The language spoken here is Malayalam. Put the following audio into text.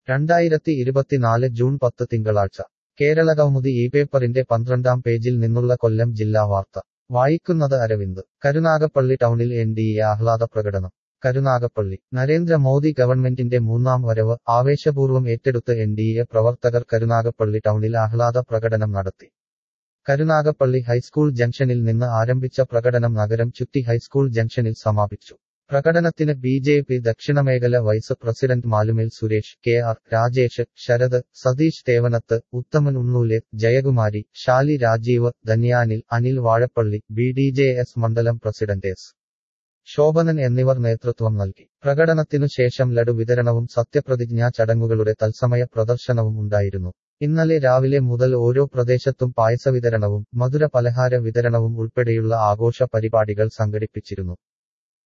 രണ്ടായിരത്തി ഇരുപത്തിനാല് ജൂൺ പത്ത് തിങ്കളാഴ്ച കേരളകൗമുദി ഈ പേപ്പറിന്റെ പന്ത്രണ്ടാം പേജിൽ നിന്നുള്ള കൊല്ലം ജില്ലാ വാർത്ത വായിക്കുന്നത് അരവിന്ദ് കരുനാഗപ്പള്ളി ടൗണിൽ എൻ ഡി എ ആഹ്ലാദ പ്രകടനം കരുനാഗപ്പള്ളി നരേന്ദ്രമോദി ഗവൺമെന്റിന്റെ മൂന്നാം വരവ് ആവേശപൂർവ്വം ഏറ്റെടുത്ത് എൻ ഡി എ പ്രവർത്തകർ കരുനാഗപ്പള്ളി ടൗണിൽ ആഹ്ലാദ പ്രകടനം നടത്തി കരുനാഗപ്പള്ളി ഹൈസ്കൂൾ ജംഗ്ഷനിൽ നിന്ന് ആരംഭിച്ച പ്രകടനം നഗരം ചുറ്റി ഹൈസ്കൂൾ ജംഗ്ഷനിൽ സമാപിച്ചു പ്രകടനത്തിന് ബി ജെ പി ദക്ഷിണമേഖല vice president Malumel Suresh K R Rajesh Sarath Satheesh Thevanath Uthaman ഉണ്ണൂലെ ജയകുമാരി ഷാലി രാജീവ് ധന്യാനിൽ Anil Vazhappally B D J S മണ്ഡലം പ്രസിഡന്റ് എസ് ശോഭനൻ എന്നിവർ നേതൃത്വം നൽകി പ്രകടനത്തിനു ശേഷം ലഡു വിതരണവും സത്യപ്രതിജ്ഞാ ചടങ്ങുകളുടെ തത്സമയ പ്രദർശനവും ഉണ്ടായിരുന്നു ഇന്നലെ രാവിലെ മുതൽ ഓരോ പ്രദേശത്തും പായസ വിതരണവും മധുര പലഹാര വിതരണവും ഉൾപ്പെടെയുള്ള ആഘോഷ പരിപാടികൾ സംഘടിപ്പിച്ചിരുന്നു